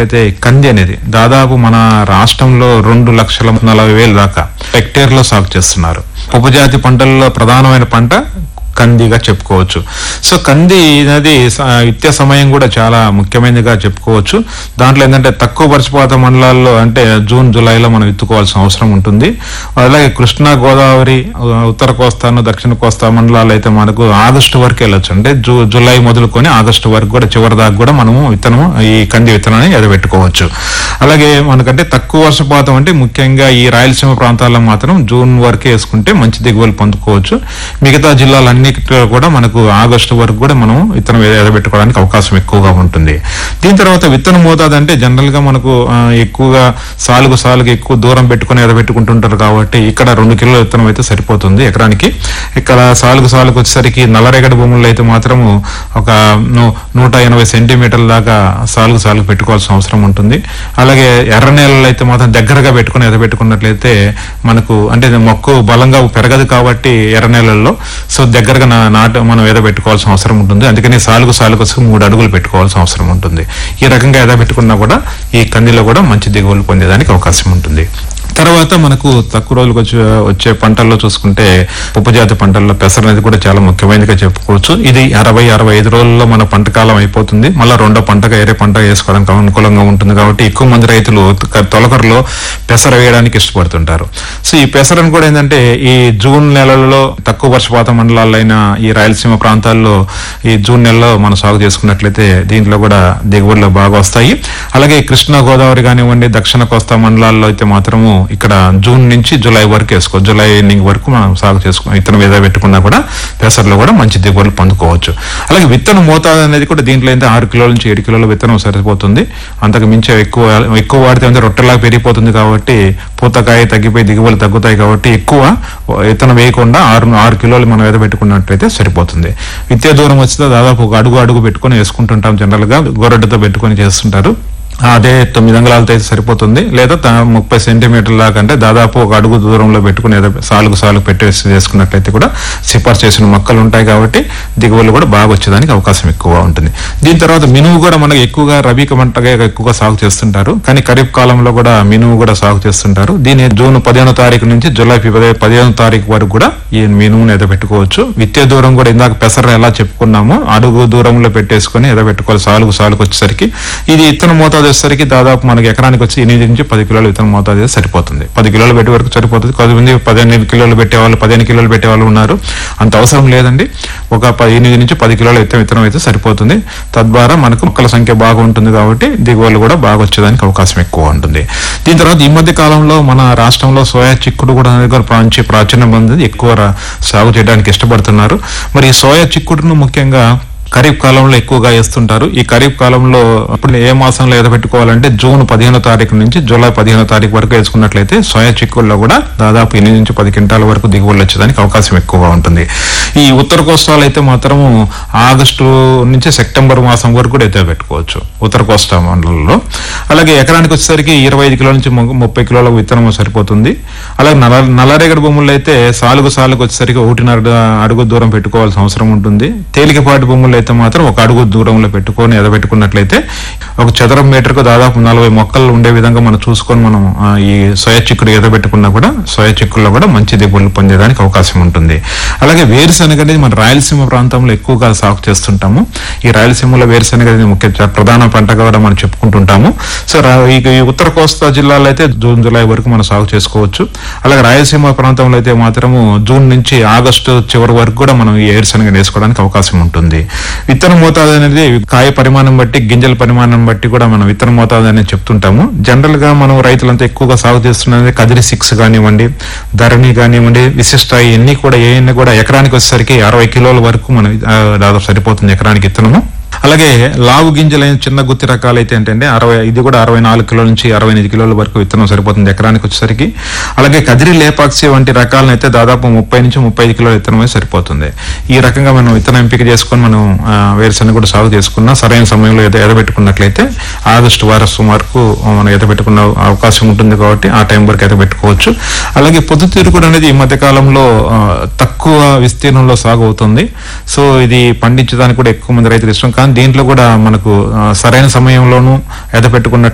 అయితే కంది అనేది దాదాపు మన రాష్ట్రంలో రెండు లక్షల నలభై వేలు దాకా హెక్టేర్ లో సాగు చేస్తున్నారు ఉపజాతి పంటల్లో ప్రధానమైన పంట కందిగా చెప్పుకోవచ్చు సో కంది అనేది స- విత్తే సమయం కూడా చాలా ముఖ్యమైనదిగా చెప్పుకోవచ్చు దాంట్లో ఏంటంటే తక్కువ వర్షపాత మండలాల్లో అంటే జూన్ జూలైలో మనం విత్తుకోవాల్సిన అవసరం ఉంటుంది అలాగే కృష్ణా గోదావరి ఉ- ఉత్తర కోస్తాను దక్షిణ కోస్తా మండలాలు అయితే మనకు ఆగస్టు వరకు వెళ్ళొచ్చు అంటే జూ జూలై మొదలుకొని ఆగస్టు వరకు కూడా చివరి దాకా కూడా మనము విత్తనము ఈ కంది విత్తనాన్ని ఎదబెట్టుకోవచ్చు అలాగే మనకంటే తక్కువ వర్షపాతం అంటే ముఖ్యంగా ఈ రాయలసీమ ప్రాంతాల్లో మాత్రం జూన్ వరకే వేసుకుంటే మంచి దిగుబడులు పొందుకోవచ్చు మిగతా జిల్లాలన్నిటిలో కూడా మనకు ఆగస్టు వరకు కూడా మనం విత్తనం ఎదబెట్టుకోవడానికి అవకాశం ఎక్కువగా ఉంటుంది దీని తర్వాత విత్తన మోతాదు అంటే జనరల్ గా మనకు ఆ, ఎక్కువగా సాలుగు సాలుగు ఎక్కువ దూరం పెట్టుకుని ఎదబెట్టుకుంటుంటారు కాబట్టి ఇక్కడ రెండు కిలోల విత్తనం అయితే సరిపోతుంది ఎకరానికి ఇక్కడ సాలుగు సాలుగు వచ్చేసరికి నల్లరేగడి భూముల్లో అయితే మాత్రము ఒక ను- నూట ఎనభై సెంటీమీటర్ల దాకా సాలుగు సాలుగు పెట్టుకోవాల్సిన అవసరం ఉంటుంది అలాగే ఎర్ర నేలలు అయితే మాత్రం దగ్గరగా పెట్టుకుని ఎదబెట్టుకున్నట్లయితే మనకు అంటే ఇది మొక్కు బలంగా పెరగదు కాబట్టి ఎర్ర నేలల్లో సో దగ్గరగా నా- నాటు మనం ఎదబెట్టుకోవాల్సిన అవసరం ఉంటుంది అందుకని సాలుగు సాలుగు వచ్చి మూడు అడుగులు పెట్టుకోవాల్సిన అవసరం ఉంటుంది ఈ రకంగా ఎదబెట్టుకున్నా కూడా ఈ కందిలో కూడా మంచి దిగుబడులు పొందేదానికి అవకాశం ఉంటుంది తర్వాత మనకు తక్కువ రోజులకు వచ్చే వచ్చే పంటల్లో చూసుకుంటే ఉపజాతి పంటల్లో పెసర అనేది కూడా చాలా ముఖ్యమైనదిగా చెప్పుకోవచ్చు ఇది అరవై అరవై ఐదు రోజుల్లో మన పంట కాలం అయిపోతుంది మళ్ళీ రెండో పంటగా వేరే పంట వేసుకోవడానికి అనుకూలంగా ఉంటుంది కాబట్టి ఎక్కువ మంది రైతులు త- తొలకరలో పెసర వేయడానికి ఇష్టపడుతుంటారు సో ఈ పెసరను కూడా ఏంటంటే ఈ జూన్ నెలలో తక్కువ వర్షపాత మండలాలైన ఈ రాయలసీమ ప్రాంతాల్లో ఈ జూన్ నెలలో మనం సాగు చేసుకున్నట్లయితే దీంట్లో కూడా దిగుబడులు బాగా వస్తాయి అలాగే కృష్ణా గోదావరి కానివ్వండి దక్షిణ కోస్తా మండలాల్లో అయితే మాత్రము ఇక్కడ జూన్ నుంచి జూలై వరకు వేసుకో జూలై ఎండింగ్ వరకు మనం సాగు చేసుకో విత్తనం ఏదో పెట్టుకున్నా కూడా పెసర్లో కూడా మంచి దిగుబడులు పొందుకోవచ్చు అలాగే విత్తన మోతాదు అనేది కూడా దీంట్లో అయితే ఆరు కిలోల నుంచి ఏడు కిలోల విత్తనం సరిపోతుంది అంతకు మించి ఎక్కువ ఎక్కువ వాడితే అంటే రొట్టెలాగా పెరిగిపోతుంది కాబట్టి పూతకాయ తగ్గిపోయి దిగుబడులు తగ్గుతాయి కాబట్టి ఎక్కువ విత్తనం వేయకుండా ఆరు ఆరు కిలోలు మనం ఏదో పెట్టుకున్నట్లయితే సరిపోతుంది విత్తే దూరం వచ్చితే దాదాపు ఒక అడుగు అడుగు పెట్టుకొని వేసుకుంటుంటాం జనరల్ గా గొర్రెడ్డతో పెట్టుకొని చేస్తుంటారు అదే తొమ్మిది అంగుళాలతో అయితే సరిపోతుంది లేదా త- ముప్పై సెంటీమీటర్ల దాకా అంటే దాదాపు ఒక అడుగు దూరంలో పెట్టుకుని ఏదో సాలుగు సాలుగు పెట్టేసి చేసుకున్నట్లయితే కూడా సిఫార్సు చేసిన మొక్కలు ఉంటాయి కాబట్టి దిగుబడులు కూడా బాగా వచ్చేదానికి అవకాశం ఎక్కువగా ఉంటుంది దీని తర్వాత మినుము కూడా మనకు ఎక్కువగా రబీ పంటగా ఎక్కువగా సాగు చేస్తుంటారు కానీ ఖరీఫ్ కాలంలో కూడా మినుము కూడా సాగు చేస్తుంటారు దీని జూన్ పదిహేనో తారీఖు నుంచి జూలై పది- పదిహేనో తారీఖు వరకు కూడా ఈ మినుమును ఎద పెట్టుకోవచ్చు విత్తే దూరం కూడా ఇందాక పెసర ఎలా చెప్పుకున్నామో అడుగు దూరంలో పెట్టేసుకొని ఎద పెట్టుకోవాలి సాలుగు సాలుగు వచ్చేసరికి ఇది ఇత్తన మోతాదు వచ్చేసరికి దాదాపు మనకి ఎకరానికి వచ్చి ఎనిమిది నుంచి పది కిలోల విత్తన మోతాదు అయితే సరిపోతుంది పది కిలోలు పెట్టే వరకు సరిపోతుంది కొంతమంది పదిహేను కిలోలు పెట్టేవాళ్ళు పదిహేను కిలోలు పెట్టేవాళ్ళు ఉన్నారు అంత అవసరం లేదండి ఒక ప- ఎనిమిది నుంచి పది కిలోల విత్తనం విత్తనం అయితే సరిపోతుంది తద్వారా మనకు మొక్కల సంఖ్య బాగా ఉంటుంది కాబట్టి దిగుబడులు కూడా బాగా వచ్చేదానికి అవకాశం ఎక్కువ ఉంటుంది దీని తర్వాత ఈ మధ్య కాలంలో మన రాష్ట్రంలో సోయా చిక్కుడు కూడా అనేది కూడా మంచి ప్రాచుర్యం పొందింది ఎక్కువ రా- సాగు చేయడానికి ఇష్టపడుతున్నారు మరి ఈ సోయా చిక్కుడును ముఖ్యంగా ఖరీఫ్ కాలంలో ఎక్కువగా వేస్తుంటారు ఈ ఖరీఫ్ కాలంలో ఇప్పుడు ఏ మాసంలో ఎదబెట్టుకోవాలంటే జూన్ పదిహేనో తారీఖు నుంచి జూలై పదిహేనో తారీఖు వరకు వేసుకున్నట్లయితే సోయా చిక్కుల్లో కూడా దాదాపు ఎనిమిది నుంచి పది క్వింటాల వరకు దిగుబడులు వచ్చేదానికి అవకాశం ఎక్కువగా ఉంటుంది ఈ ఉత్తర కోస్తాలు అయితే మాత్రము ఆగస్టు నుంచి సెప్టెంబర్ మాసం వరకు కూడా ఎత్తే పెట్టుకోవచ్చు ఉత్తర కోస్తా మండలంలో అలాగే ఎకరానికి వచ్చేసరికి ఇరవై ఐదు కిలోల నుంచి ము- ముప్పై కిలోల విత్తనం సరిపోతుంది అలాగే నల్ల నల్లరేగడి భూముల్లో అయితే సాలుగు సాలుగు వచ్చేసరికి ఒకటిన్నర అడుగు దూరం పెట్టుకోవాల్సిన అవసరం ఉంటుంది తేలికపాటి భూముల్లో అయితే మాత్రం ఒక అడుగు దూరంలో పెట్టుకొని ఎదబెట్టుకున్నట్లయితే ఒక చదరం మీటర్కు దాదాపు నలభై మొక్కలు ఉండే విధంగా మనం చూసుకొని మనం ఆ, ఈ సోయా చిక్కుడు ఎదబెట్టుకున్నా కూడా సోయా చిక్కుల్లో కూడా మంచి దిగుబడులు పొందేదానికి అవకాశం ఉంటుంది అలాగే వేరుశనగ అనేది మన రాయలసీమ ప్రాంతంలో ఎక్కువగా సాగు చేస్తుంటాము ఈ రాయలసీమలో వేరుశనగ అనేది ముఖ్య చ- ప్రధాన పంటగా కూడా మనం చెప్పుకుంటుంటాము సో రా- ఈ ఈ ఉత్తర కోస్తా జిల్లాలో అయితే జూన్ జూలై వరకు మనం సాగు చేసుకోవచ్చు అలాగే రాయలసీమ ప్రాంతంలో అయితే మాత్రము జూన్ నుంచి ఆగస్టు చివరి వరకు కూడా మనం ఈ వేరుశనగ వేసుకోవడానికి అవకాశం ఉంటుంది విత్తన మోతాదు అనేది కాయ పరిమాణం బట్టి గింజల పరిమాణం బట్టి కూడా మనం విత్తన మోతాదు అనేది చెప్తుంటాము జనరల్ గా మనం రైతులంతా ఎక్కువగా సాగు చేస్తున్నది కదిరి సిక్స్ కానివ్వండి ధరణి కానివ్వండి విశిష్ట ఇవన్నీ కూడా ఏ కూడా ఎకరానికి వచ్చేసరికి అరవై కిలోల వరకు మనం ఆ, దాదాపు సరిపోతుంది ఎకరానికి విత్తనము అలాగే లావు గింజలైన చిన్న గుత్తి రకాలు అయితే ఏంటంటే అరవై ఇది కూడా అరవై నాలుగు కిలోల నుంచి అరవై ఎనిమిది కిలోల వరకు విత్తనం సరిపోతుంది ఎకరానికి వచ్చేసరికి అలాగే కదిరి లేపాక్సి వంటి రకాలను అయితే దాదాపు ముప్పై నుంచి ముప్పై ఐదు కిలోల విత్తనమే సరిపోతుంది ఈ రకంగా మనం విత్తనం ఎంపిక చేసుకొని మనం ఆ, వేరుశనగ కూడా సాగు చేసుకున్నా సరైన సమయంలో ఎద ఎదబెట్టుకున్నట్లయితే ఆగస్టు వారసు వరకు మనం ఎదబెట్టుకున్న అవకాశం ఉంటుంది కాబట్టి ఆ టైం వరకు ఎదబెట్టుకోవచ్చు అలాగే పొద్దుతీరు కూడా అనేది ఈ మధ్య కాలంలో ఆ, తక్కువ విస్తీర్ణంలో సాగు అవుతుంది సో ఇది పండించడానికి కూడా ఎక్కువ మంది రైతులు ఇష్టం కానీ దీంట్లో కూడా మనకు ఆ, సరైన సమయంలోనూ ఎదపెట్టుకున్న